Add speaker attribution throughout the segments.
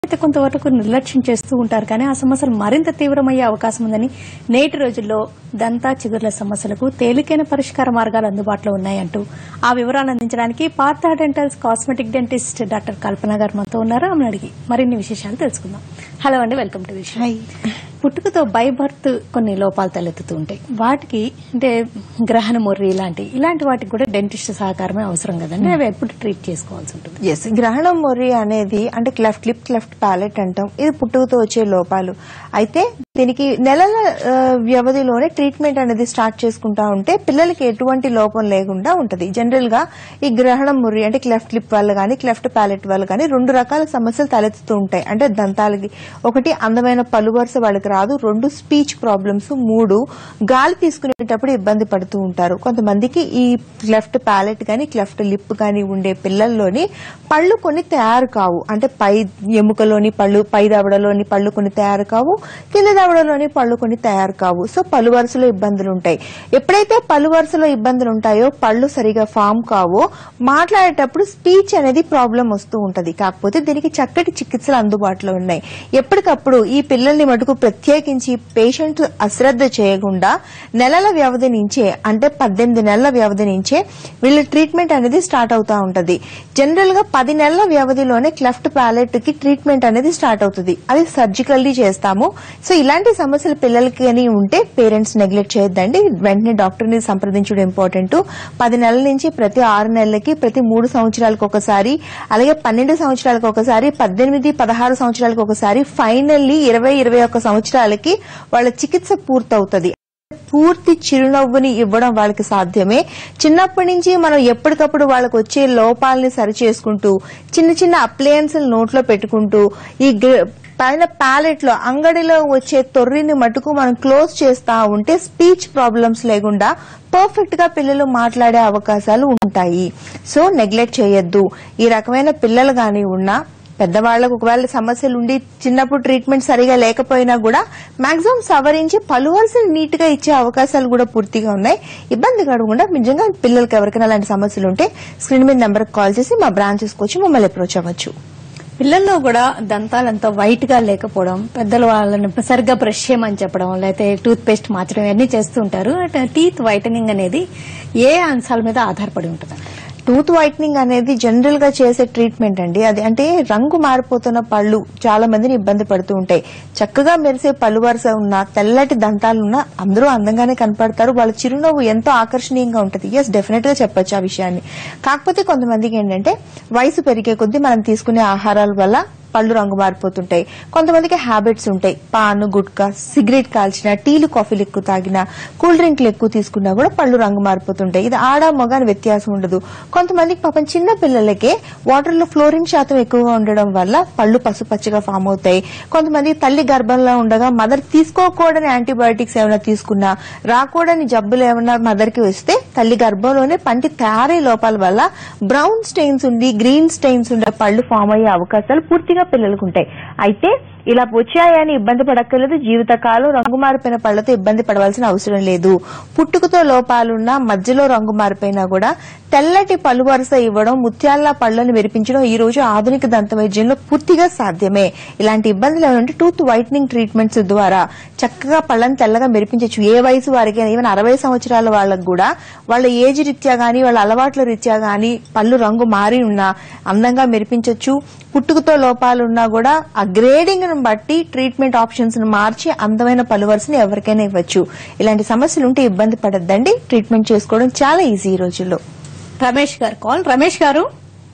Speaker 1: అయితే కొంతవరకు నిర్లక్ష్యం చేస్తూ ఉంటారు కానీ ఆ సమస్యలు మరింత తీవ్రమయ్యే అవకాశం ఉందని నేటి రోజుల్లో దంతా చిగుర్ల సమస్యలకు తేలికైన పరిష్కార మార్గాలు అందుబాటులో ఉన్నాయంటూ ఆ వివరాలు అందించడానికి Partha dentals cosmetic dentist doctor Kalpana garu మనతో ఉన్నారు ఆమెను అడిగి మరిన్ని విశేషాలు తెలుసుకుందాం హలో అండి వెల్కమ్ టు విషయం పుట్టుకతో బై బర్త్ కొన్ని లోపాలు తలెత్తుతూ ఉంటాయి వాటికి అంటే గ్రహణ మొర్రి ఇలాంటి ఇలాంటి వాటికి కూడా డెంటిస్ట్ సహకారమే అవసరం కదండి అవి ఎప్పుడు ట్రీట్ చేసుకోవాల్సి ఉంటుంది
Speaker 2: ఎస్ గ్రహణం మొర్రి అనేది అంటే క్లెఫ్ట్ లిప్ క్లెఫ్ట్ ప్యాలెట్ అంటాం ఇది పుట్టుకతో వచ్చే లోపాలు అయితే దీనికి నెలల ఆ, వ్యవధిలోనే ట్రీట్మెంట్ అనేది స్టార్ట్ చేసుకుంటా ఉంటే పిల్లలకి ఎటువంటి లోపం లేకుండా ఉంటది జనరల్ గా ఈ గ్రహణం ముర్రి అంటే క్లెఫ్ట్ లిప్ వల్ల కానీ క్లెఫ్ట్ ప్యాలెట్ వల్ల కానీ రెండు రకాల సమస్యలు తలెత్తుతూ ఉంటాయి అంటే దంతాలకి ఒకటి అందమైన పలు వరుస వాళ్ళకి రాదు రెండు స్పీచ్ ప్రాబ్లమ్స్ మూడు గాలి తీసుకునేటప్పుడు ఇబ్బంది పడుతూ ఉంటారు కొంతమందికి ఈ క్లెఫ్ట్ ప్యాలెట్ కానీ క్లెఫ్ట్ లిప్ కానీ ఉండే పిల్లల్లోని పళ్ళు కొన్ని తయారు కావు అంటే పై ఎముకలోని పళ్ళు పై దవడలోని పళ్ళు కొన్ని తయారు కావు కింద దవడలోని పళ్ళు కొన్ని తయారు కావు సో పలు వరుసలో ఇబ్బందులు ఉంటాయి ఎప్పుడైతే పలు వరుసలో ఇబ్బందులు ఉంటాయో పళ్ళు సరిగా ఫామ్ కావో మాట్లాడేటప్పుడు స్పీచ్ అనేది ప్రాబ్లం వస్తూ ఉంటది కాకపోతే దీనికి చక్కటి చికిత్సలు అందుబాటులో ఉన్నాయి ఎప్పటికప్పుడు ఈ పిల్లల్ని మటుకు ప్రత్యేకించి పేషెంట్ అశ్రద్ధ చేయకుండా నెలల వ్యవధి నుంచే అంటే పద్దెనిమిది నెలల వ్యవధి నుంచే వీళ్ళ ట్రీట్మెంట్ అనేది స్టార్ట్ అవుతా ఉంటది జనరల్ గా పది నెలల వ్యవధిలోనే క్లెఫ్ట్ ప్యాలెట్ కి ట్రీట్మెంట్ అనేది స్టార్ట్ అవుతుంది అది సర్జికల్లీ చేస్తాము సో ఇలాంటి సమస్యలు పిల్లలకి అని ఉంటే పేరెంట్స్ నెగ్లెక్ట్ చేయొద్దండి వెంటనే డాక్టర్ ని సంప్రదించడం ఇంపార్టెంట్ పది నెలల నుంచి ప్రతి ఆరు నెలలకి ప్రతి మూడు సంవత్సరాలకు ఒకసారి అలాగే పన్నెండు సంవత్సరాలకు ఒకసారి పద్దెనిమిది పదహారు సంవత్సరాలకు ఒకసారి ఫైనల్లీ ఇరవై ఇరవై ఒక్క సంవత్సరాలకి వాళ్ళ చికిత్స పూర్తవుతుంది పూర్తి చిరునవ్వుని ఇవ్వడం వాళ్ళకి సాధ్యమే చిన్నప్పటి నుంచి మనం ఎప్పటికప్పుడు వాళ్ళకి వచ్చే లోపాలని సరి చేసుకుంటూ చిన్న చిన్న అప్లయన్సులు నోట్లో పెట్టుకుంటూ ఈ గ్ర- పైన ప్యాలెట్ లో అంగడిలో వచ్చే తొర్రిని మటుకు మనం క్లోజ్ చేస్తా ఉంటే స్పీచ్ ప్రాబ్లమ్స్ లేకుండా పర్ఫెక్ట్ గా పిల్లలు మాట్లాడే అవకాశాలు ఉంటాయి సో నెగ్లెక్ట్ చేయొద్దు ఈ రకమైన పిల్లలు గాని ఉన్నా పెద్దవాళ్లకు ఒకవేళ సమస్యలు ఉండి చిన్నప్పుడు ట్రీట్మెంట్ సరిగా లేకపోయినా కూడా మాక్సిమం సవరించి పలువరుసలు నీట్ గా ఇచ్చే అవకాశాలు కూడా పూర్తిగా ఉన్నాయి ఇబ్బంది కడకుండా నిజంగా పిల్లలకి ఎవరికైనా అలాంటి సమస్యలు ఉంటే స్క్రీన్ మీద నెంబర్ కాల్ చేసి మా బ్రాంచెస్ కి వచ్చి మమ్మల్ని అప్రోచ్ అవ్వచ్చు
Speaker 1: పిల్లల్లో కూడా దంతాలంతా వైట్ గా లేకపోవడం పెద్దలు వాళ్ళని సరిగ్గా బ్రష్ చేయమని చెప్పడం లేకపోతే టూత్ పేస్ట్ మార్చడం ఇవన్నీ చేస్తూ ఉంటారు టీత్ వైటనింగ్ అనేది ఏ అంశాల మీద ఆధారపడి ఉంటుంది
Speaker 2: టూత్ వైట్నింగ్ అనేది జనరల్ గా చేసే ట్రీట్మెంట్ అండి అది అంటే రంగు మారిపోతున్న పళ్ళు చాలా మందిని ఇబ్బంది పడుతూ ఉంటాయి చక్కగా మెరిసే పళ్ళు వరుస ఉన్న తెల్లటి దంతాలు ఉన్న అందరూ అందంగానే కనపడతారు వాళ్ళ చిరునవ్వు ఎంతో ఆకర్షణీయంగా ఉంటుంది ఎస్ డెఫినెట్ గా చెప్పొచ్చు ఆ విషయాన్ని కాకపోతే కొంతమందికి ఏంటంటే వయసు పెరిగే కొద్దీ మనం తీసుకునే ఆహారాల వల్ల పళ్ళు రంగు మారిపోతుంటాయి కొంతమందికి హ్యాబిట్స్ ఉంటాయి పాను గుట్కా సిగరెట్ కాల్చిన టీలు కాఫీలు ఎక్కువ తాగినా కూల్ డ్రింక్లు ఎక్కువ తీసుకున్నా కూడా పళ్ళు రంగు మారిపోతుంటాయి ఇది ఆడ మగ అని వ్యత్యాసం ఉండదు కొంతమందికి పాపం చిన్న పిల్లలకే వాటర్ లో ఫ్లోరిన్ శాతం ఎక్కువగా ఉండడం వల్ల పళ్ళు పసుపచ్చగా ఫామ్ అవుతాయి కొంతమంది తల్లి గర్భంలో ఉండగా మదర్ తీసుకోకూడని యాంటీబయాటిక్స్ ఏమైనా తీసుకున్నా రాకూడని జబ్బులు ఏమైనా మదర్ కి వస్తే తల్లి గర్భంలోనే పంటి తయారీ లోపాల వల్ల బ్రౌన్ స్టెయిన్స్ ఉండి గ్రీన్ స్టెయిన్స్ ఉండే పళ్ళు ఫామ్ అయ్యే అవకాశాలు పూర్తిగా పిల్లలకు ఉంటాయి అయితే ఇలా వచ్చాయని ఇబ్బంది పడక్కర్లేదు జీవితకాలం రంగు మారిపోయిన పళ్లతో ఇబ్బంది పడవలసిన అవసరం లేదు పుట్టుకతో లోపాలున్నా మధ్యలో రంగు మారిపోయినా కూడా తెల్లటి పలు వరుస ఇవ్వడం ముత్యాల పళ్ళను మెరిపించడం ఈ రోజు ఆధునిక దంత వైద్యంలో పూర్తిగా సాధ్యమే ఇలాంటి ఇబ్బందులు ఏమంటే టూత్ వైట్నింగ్ ట్రీట్మెంట్స్ ద్వారా చక్కగా పళ్ళని తెల్లగా మెరిపించవచ్చు ఏ వయసు వారికైనా ఈవెన్ అరవై సంవత్సరాల వాళ్ళకు కూడా వాళ్ళ ఏజ్ రీత్యా గానీ వాళ్ళ అలవాట్ల రీత్యా గానీ పళ్ళు రంగు మారి ఉన్నా అందంగా మెరిపించవచ్చు పుట్టుకతో లోపాలు ఉన్నా కూడా ఆ గ్రేడింగ్ ను బట్టి ట్రీట్మెంట్ ఆప్షన్స్ ను మార్చి అందమైన పలు వరుసని ఎవరికైనా ఇవ్వచ్చు ఇలాంటి సమస్యలు ఉంటే ఇబ్బంది పడద్దండి ట్రీట్మెంట్ చేసుకోవడం చాలా ఈజీ ఈ రోజుల్లో
Speaker 1: రమేష్ గారు కాల్ రమేష్ గారు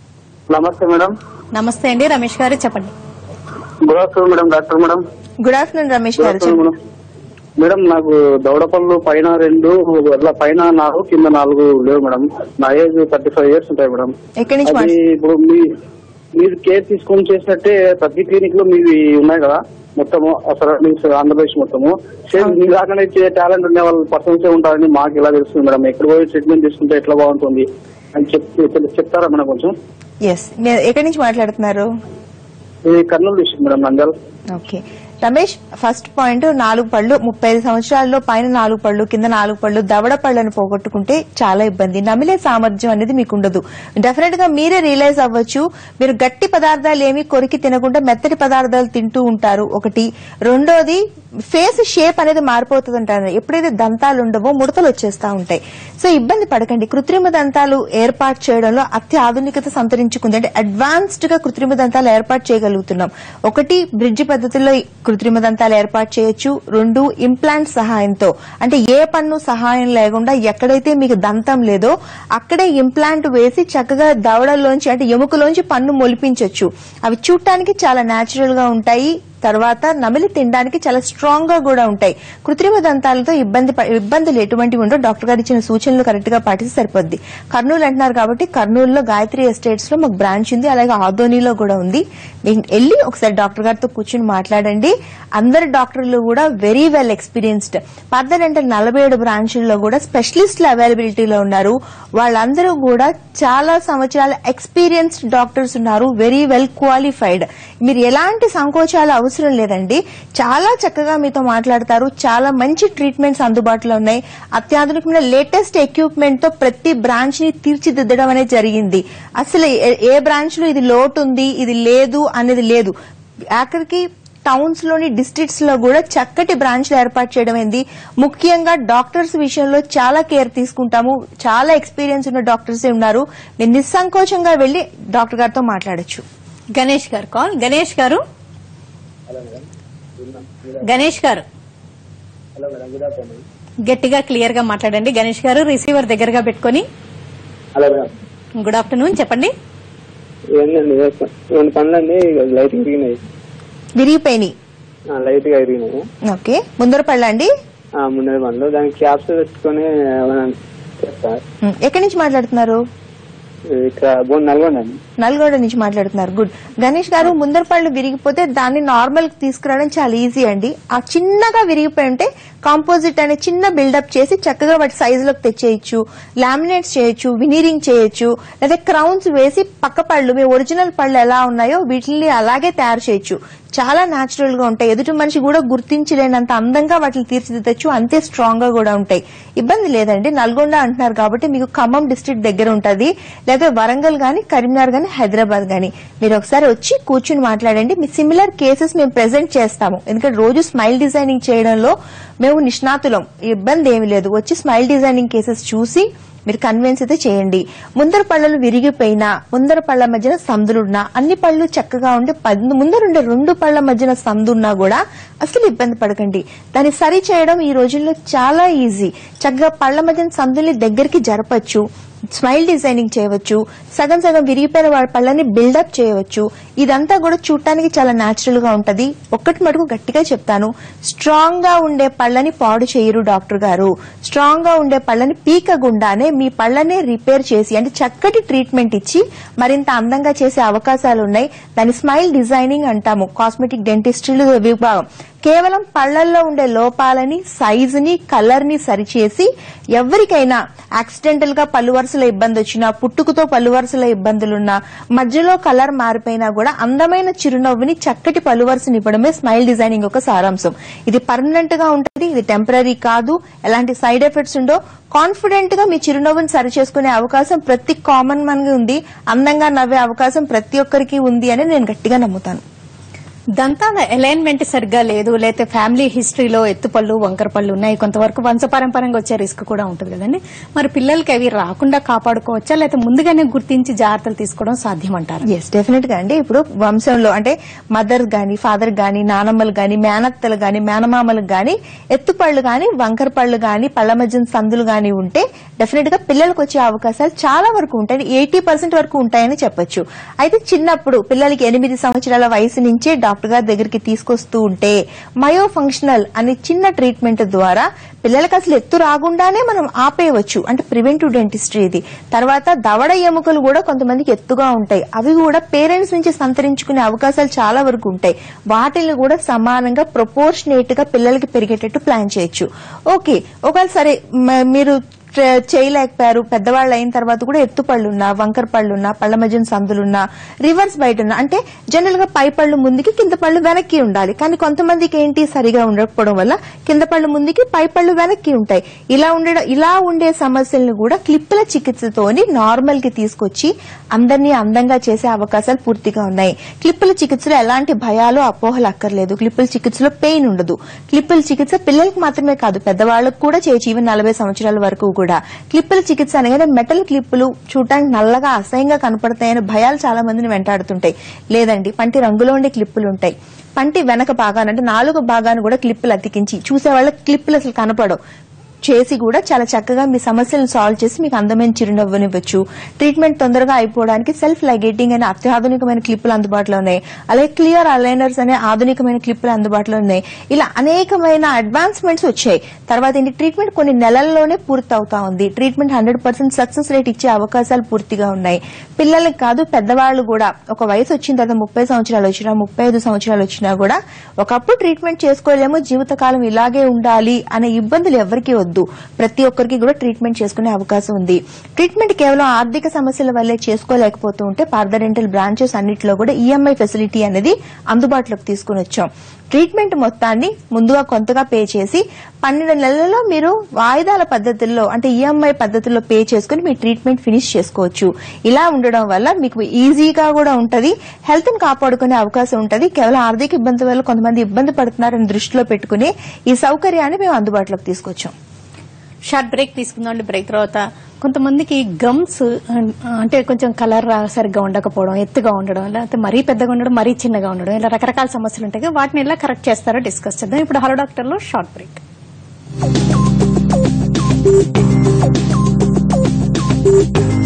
Speaker 3: నమస్తే మేడం
Speaker 1: నమస్తే అండి రమేష్ గారు చెప్పండి
Speaker 3: good afternoon madam doctor madam
Speaker 2: good afternoon Ramesh
Speaker 3: good
Speaker 2: garu
Speaker 3: afternoon madam madam నాకు దవడపళ్ళు పైన రెండు అట్లా పైన నాలుగు కింద నాలుగు లేవు మేడం నా ఏజ్ థర్టీ ఫైవ్ ఇయర్స్ ఉంటాయి మేడం
Speaker 2: ఎక్కడి నుంచి
Speaker 3: అది
Speaker 2: మాట్లా-
Speaker 3: ఇప్పుడు మీ మీరు కేర్ తీసుకొని చేసినట్టే ప్రతి క్లినిక్ లో మీవి ఉన్నాయి కదా మొత్తము సరౌండింగ్స్ ఆంధ్రప్రదేశ్ మొత్తము సేమ్ మీ దాకా టాలెంట్ ఉండే వాళ్ళు పర్సన్స్ ఉంటారని మాకు ఎలా తెలుస్తుంది మేడం ఎక్కడ పోయి ట్రీట్మెంట్ తీసుకుంటే ఎట్లా బాగుంటుంది అని చెప్ చెప్తారా మేడం కొంచెం
Speaker 2: ఎస్ ఎక్కడి నుంచి మాట్లాడుతున్నారు
Speaker 3: ఇది Kurnool district madam Nandyal
Speaker 2: okay Ramesh first point నాలుగు పళ్ళు ముప్పై ఐదు సంవత్సరాల్లో పైన నాలుగు పళ్ళు కింద నాలుగు పళ్ళు దవడ పళ్ళను పోగొట్టుకుంటే చాలా ఇబ్బంది నమిలే సామర్థ్యం అనేది మీకు ఉండదు డెఫినెట్ గా మీరే రియలైజ్ అవ్వచ్చు మీరు గట్టి పదార్థాలు ఏమి కొరికి తినకుండా మెత్తటి పదార్థాలు తింటూ ఉంటారు ఒకటి రెండోది ఫేస్ షేప్ అనేది మారిపోతుంది అంటారు ఎప్పుడైతే దంతాలు ఉండవో ముడతలు వచ్చేస్తా ఉంటాయి సో ఇబ్బంది పడకండి కృత్రిమ దంతాలు ఏర్పాటు చేయడంలో అత్యాధునికత సంతరించుకుంది అంటే అడ్వాన్స్డ్ గా కృత్రిమ దంతాలు ఏర్పాటు చేయగలుగుతున్నాం ఒకటి బ్రిడ్జ్ పద్ధతిలో కృత్రిమ దంతాలు ఏర్పాటు చేయొచ్చు రెండు ఇంప్లాంట్ సహాయంతో అంటే ఏ పన్ను సహాయం లేకుండా ఎక్కడైతే మీకు దంతం లేదో అక్కడే ఇంప్లాంట్ వేసి చక్కగా దవడలోంచి అంటే ఎముకలోంచి పన్ను మొలిపించవచ్చు అవి చూడటానికి చాలా నేచురల్ గా ఉంటాయి తర్వాత నమిలి తినడానికి చాలా స్ట్రాంగ్ గా కూడా ఉంటాయి కృత్రిమ దంతాలతో ఇబ్బంది ప- ఇబ్బందులు ఎటువంటివి ఉండో డాక్టర్ గారు ఇచ్చిన సూచనలు కరెక్ట్ గా పాటిస్తే సరిపోద్ది కర్నూలు అంటున్నారు కాబట్టి కర్నూలులో గాయత్రి ఎస్టేట్స్ లో మాకు బ్రాంచ్ ఉంది అలాగే ఆదోనిలో కూడా ఉంది మీరు వెళ్ళి ఒకసారి డాక్టర్ గారితో కూర్చుని మాట్లాడండి అందరు డాక్టర్లు కూడా వెరీ వెల్ ఎక్స్పీరియన్స్డ్ పర్దర్ అంటే నలభై ఏడు బ్రాంచుల్లో కూడా స్పెషలిస్టులు అవైలబిలిటీలో ఉన్నారు వాళ్ళందరూ కూడా చాలా సంవత్సరాల ఎక్స్పీరియన్స్డ్ డాక్టర్స్ ఉన్నారు వెరీ వెల్ క్వాలిఫైడ్ మీరు ఎలాంటి సంకోచాలు అవసరం లేదండి చాలా చక్కగా మీతో మాట్లాడతారు చాలా మంచి ట్రీట్మెంట్స్ అందుబాటులో ఉన్నాయి అత్యాధునికమైన లేటెస్ట్ ఎక్విప్మెంట్ తో ప్రతి బ్రాంచ్ ని తీర్చిదిద్దడం అనేది జరిగింది అసలు ఏ- ఏ బ్రాంచ్ లో ఇది లోటు ఉంది ఇది లేదు అనేది లేదు ఆఖరికి టౌన్స్ లోని డిస్ట్రిక్ట్స్ లో కూడా చక్కటి బ్రాంచ్లు ఏర్పాటు చేయడం అయింది ముఖ్యంగా డాక్టర్స్ విషయంలో చాలా కేర్ తీసుకుంటాము చాలా ఎక్స్పీరియన్స్ ఉన్న డాక్టర్స్ ఉన్నారు మీరు నిస్సంకోచంగా వెళ్లి డాక్టర్ గారితో మాట్లాడొచ్చు
Speaker 1: గణేష్ గారు call Ganesh garu Ganesh garu
Speaker 3: hello madam good afternoon
Speaker 1: గట్టిగా క్లియర్ గా మాట్లాడండి గణేష్ గారు రిసీవర్ దగ్గరగా పెట్టుకొని
Speaker 3: హలో మేడం
Speaker 1: గుడ్ ఆఫ్టర్నూన్ చెప్పండి
Speaker 3: ఏంటండి రెండు పనులండి లైట్ విరిగినాయి
Speaker 2: విరిగిపోయినాయి
Speaker 3: లైట్ గా విరిగినాయి
Speaker 2: ఓకే ముందర పళ్ళండి
Speaker 3: ముందర పనులు దానికి క్యాప్స్ పెట్టుకొని ఏమైనా చేస్తా
Speaker 2: ఉమ్, ఎక్కడి నుంచి మాట్లాడుతున్నారు
Speaker 3: ఇక్కడ బోన్ నల్గొండ అండి
Speaker 2: నల్గొండ నుంచి మాట్లాడుతున్నారు గుడ్ గణేష్ గారు ముందర పళ్ళు విరిగిపోతే దాన్ని నార్మల్ తీసుకురావడం చాలా ఈజీ అండి ఆ చిన్నగా విరిగిపోయి ఉంటే కాంపోజిట్ అనే చిన్న బిల్డప్ చేసి చక్కగా వాటి సైజులోకి తెచ్చేయచ్చు లామినేట్స్ చేయొచ్చు వినీరింగ్ చేయొచ్చు లేదా క్రౌన్స్ వేసి పక్క పళ్ళు మీ ఒరిజినల్ పళ్ళు ఎలా ఉన్నాయో వీటిని అలాగే తయారు చేయొచ్చు చాలా న్యాచురల్ గా ఉంటాయి ఎదుటి మనిషి కూడా గుర్తించలేనంత అందంగా వాటిని తీర్చిదిద్దచ్చు అంతే స్ట్రాంగ్ గా కూడా ఉంటాయి ఇబ్బంది లేదండి నల్గొండ అంటున్నారు కాబట్టి మీకు ఖమ్మం డిస్ట్రిక్ట్ దగ్గర ఉంటది లేదా వరంగల్ గాని కరీంనగర్ గాని హైదరాబాద్ గాని మీరు ఒకసారి వచ్చి కూర్చుని మాట్లాడండి మీ సిమిలర్ కేసెస్ మేము ప్రెజెంట్ చేస్తాము ఎందుకంటే రోజు స్మైల్ డిజైనింగ్ చేయడంలో మేము నిష్ణాతులం ఇబ్బంది ఏమీ లేదు వచ్చి స్మైల్ డిజైనింగ్ కేసెస్ చూసి మీరు కన్విన్స్ అయితే చేయండి ముందర పళ్ళలు విరిగిపోయినా ముందర పళ్ళ మధ్యన సందులున్నా అన్ని పళ్ళు చక్కగా ఉండి పద్- ముందరుండే రెండు పళ్ళ మధ్యన సందున్నా కూడా అసలు ఇబ్బంది పడకండి దాన్ని సరి చేయడం ఈ రోజుల్లో చాలా ఈజీ చక్కగా పళ్ళ మధ్యన సందుల్ని దగ్గరికి జరపచ్చు స్మైల్ డిజైనింగ్ చేయవచ్చు సగం సగం విరిగిపోయిన వాళ్ళ పళ్ళని బిల్డప్ చేయవచ్చు ఇదంతా కూడా చూడటానికి చాలా న్యాచురల్ గా ఉంటది ఒక్కటి మటుకు గట్టిగా చెప్తాను స్ట్రాంగ్ గా ఉండే పళ్ళని పాడు చేయరు డాక్టర్ గారు స్ట్రాంగ్ గా ఉండే పళ్ళని పీకగుండానే మీ పళ్ళనే రిపేర్ చేసి అంటే చక్కటి ట్రీట్మెంట్ ఇచ్చి మరింత అందంగా చేసే అవకాశాలు ఉన్నాయి దాన్ని స్మైల్ డిజైనింగ్ అంటాము కాస్మెటిక్ డెంటిస్ట్రీలు విభాగం కేవలం పళ్ళల్లో ఉండే లోపాలని సైజుని కలర్ ని సరిచేసి ఎవరికైనా యాక్సిడెంటల్ గా పళ్ళు వరుసల ఇబ్బంది వచ్చినా పుట్టుకతో పళ్ళు వరుసల ఇబ్బందులున్నా మధ్యలో కలర్ మారిపోయినా కూడా అందమైన చిరునవ్వుని చక్కటి పళ్ళు వరుసని ఇవ్వడమే స్మైల్ డిజైనింగ్ యొక్క సారాంశం ఇది పర్మనెంట్ గా ఉంటుంది ఇది టెంపరీ కాదు ఎలాంటి సైడ్ ఎఫెక్ట్స్ ఉండో కాన్ఫిడెంట్ గా మీ చిరునవ్వుని సరి చేసుకునే అవకాశం ప్రతి కామన్ మన్ గా ఉంది అందంగా నవ్వే అవకాశం ప్రతి ఒక్కరికి ఉంది అని నేను గట్టిగా నమ్ముతాను
Speaker 1: దంతాల అలైన్మెంట్ సరిగ్గా లేదు లేకపోతే ఫ్యామిలీ హిస్టరీలో ఎత్తుపళ్ళు వంకర పళ్ళు ఉన్నాయి కొంతవరకు వంశపారంపరంగా వచ్చే రిస్క్ కూడా ఉంటుంది కదండి మరి పిల్లలకి అవి రాకుండా కాపాడుకోవచ్చా లేకపోతే ముందుగానే గుర్తించి జాగ్రత్తలు తీసుకోవడం సాధ్యమంటారా
Speaker 2: ఎస్ డెఫినెట్ గా అండి ఇప్పుడు వంశంలో అంటే మదర్ గాని ఫాదర్ గాని నానమ్మలు గాని మేనత్తలు గాని మేనమామలకు గాని ఎత్తుపళ్ళు గాని వంకర పళ్ళు గాని పళ్ళ మధ్య సందులు గాని ఉంటే డెఫినెట్ గా పిల్లలకు వచ్చే అవకాశాలు చాలా వరకు ఉంటాయి ఎయిటీ పర్సెంట్ వరకు ఉంటాయని చెప్పొచ్చు అయితే చిన్నప్పుడు పిల్లలకి ఎనిమిది సంవత్సరాల వయసు నుంచే డాక్టర్ గారి దగ్గరికి తీసుకొస్తూ ఉంటే మయో ఫంక్షనల్ అనే చిన్న ట్రీట్మెంట్ ద్వారా పిల్లలకి అసలు ఎత్తు రాకుండానే మనం ఆపేయవచ్చు అంటే ప్రివెంటివ్ డెంటిస్ట్రీ ఇది తర్వాత దవడ ఎముకలు కూడా కొంతమందికి ఎత్తుగా ఉంటాయి అవి కూడా పేరెంట్స్ నుంచి సంతరించుకునే అవకాశాలు చాలా వరకు ఉంటాయి వాటిని కూడా సమానంగా ప్రపోర్షనేట్ గా పిల్లలకి పెరిగేటట్టు ప్లాన్ చేయొచ్చు ఓకే ఒకవేళ సరే మ- మీరు ట్ర- చేయలేకపోయారు పెద్దవాళ్ళు అయిన తర్వాత కూడా ఎత్తు పళ్ళున్నా వంకర పళ్ళున్నా పళ్ళ మధ్యన సందులున్నా రివర్స్ బయట ఉన్నా అంటే జనరల్ గా పై పళ్ళు ముందుకి కింద పళ్ళు వెనక్కి ఉండాలి కానీ కొంతమందికి ఏంటి సరిగా ఉండకపోవడం వల్ల కింద పళ్ళు ముందుకి పై పళ్ళు వెనక్కి ఉంటాయి ఇలా ఉండడం ఇలా ఉండే సమస్యలను కూడా క్లిప్పుల చికిత్సతోని నార్మల్ కి తీసుకొచ్చి అందరినీ అందంగా చేసే అవకాశాలు పూర్తిగా ఉన్నాయి క్లిప్పుల చికిత్సలో ఎలాంటి భయాలు అపోహలు అక్కర్లేదు క్లిప్పుల చికిత్సలో పెయిన్ ఉండదు క్లిప్పుల చికిత్స పిల్లలకు మాత్రమే కాదు పెద్దవాళ్ళకు కూడా చేయొచ్చు ఈవెన్ నలభై సంవత్సరాల వరకు కూడా క్లిప్పుల చికిత్స అనగానే మెటల్ క్లిప్పులు చూడటానికి నల్లగా అసహ్యంగా కనపడతాయని భయాలు చాలా మందిని వెంటాడుతుంటాయి లేదండి పంటి రంగులో ఉండే క్లిప్పులు ఉంటాయి పంటి వెనక భాగాన్ని అంటే నాలుగు భాగాన్ని కూడా క్లిప్పులు అతికించి చూసే వాళ్ళకి క్లిప్పులు అసలు కనపడవు చేసి కూడా చాలా చక్కగా మీ సమస్యలను సాల్వ్ చేసి మీకు అందమైన చిరునవ్వునివ్వచ్చు ట్రీట్మెంట్ తొందరగా అయిపోవడానికి సెల్ఫ్ లైగేటింగ్ అనే అత్యాధునికమైన క్లిప్పులు అందుబాటులో ఉన్నాయి అలాగే క్లియర్ అలైనర్స్ అనే ఆధునికమైన క్లిప్పులు అందుబాటులో ఉన్నాయి ఇలా అనేకమైన అడ్వాన్స్మెంట్స్ వచ్చాయి తర్వాత ఏంటి ట్రీట్మెంట్ కొన్ని నెలల్లోనే పూర్తి అవుతా ఉంది treatment hundred percent success rate ఇచ్చే అవకాశాలు పూర్తిగా ఉన్నాయి పిల్లలకి కాదు పెద్దవాళ్ళు కూడా ఒక వయసు వచ్చిన తర్వాత ముప్పై సంవత్సరాలు వచ్చినా ముప్పై ఐదు సంవత్సరాలు వచ్చినా కూడా ఒకప్పుడు ట్రీట్మెంట్ చేసుకోలేము జీవితకాలం ఇలాగే ఉండాలి అనే ఇబ్బందులు ఎవరికీ వద్దు ప్రతి ఒక్కరికి కూడా ట్రీట్మెంట్ చేసుకునే అవకాశం ఉంది ట్రీట్మెంట్ కేవలం ఆర్థిక సమస్యల వల్లే చేసుకోలేకపోతూ ఉంటే పార్థడెంటల్ బ్రాంచెస్ అన్నిటిలో కూడా ఈఎంఐ ఫెసిలిటీ అనేది అందుబాటులోకి తీసుకుని వచ్చాం ట్రీట్మెంట్ మొత్తాన్ని ముందుగా కొంతగా పే చేసి పన్నెండు నెలల్లో మీరు వాయిదాల పద్ధతుల్లో అంటే ఈఎంఐ పద్ధతుల్లో పే చేసుకుని మీ ట్రీట్మెంట్ ఫినిష్ చేసుకోవచ్చు ఇలా ఉండడం వల్ల మీకు ఈజీగా కూడా ఉంటది హెల్త్ ని కాపాడుకునే అవకాశం ఉంటది కేవలం ఆర్థిక ఇబ్బంది వల్ల కొంతమంది ఇబ్బంది పడుతున్నారని దృష్టిలో పెట్టుకుని ఈ సౌకర్యాన్ని మేము అందుబాటులోకి తీసుకొచ్చాం
Speaker 1: షార్ట్ బ్రేక్ తీసుకుందాం బ్రేక్ తర్వాత కొంతమందికి గమ్స్ అంటే కొంచెం కలర్ సరిగ్గా ఉండకపోవడం ఎత్తుగా ఉండడం లేకపోతే మరీ పెద్దగా ఉండడం మరీ చిన్నగా ఉండడం ఇలా రకరకాల సమస్యలు ఉంటాయి కదా, వాటిని ఎలా కరెక్ట్ చేస్తారో డిస్కస్ చేద్దాం ఇప్పుడు హలో డాక్టర్లో షార్ట్ బ్రేక్
Speaker 4: Thank you.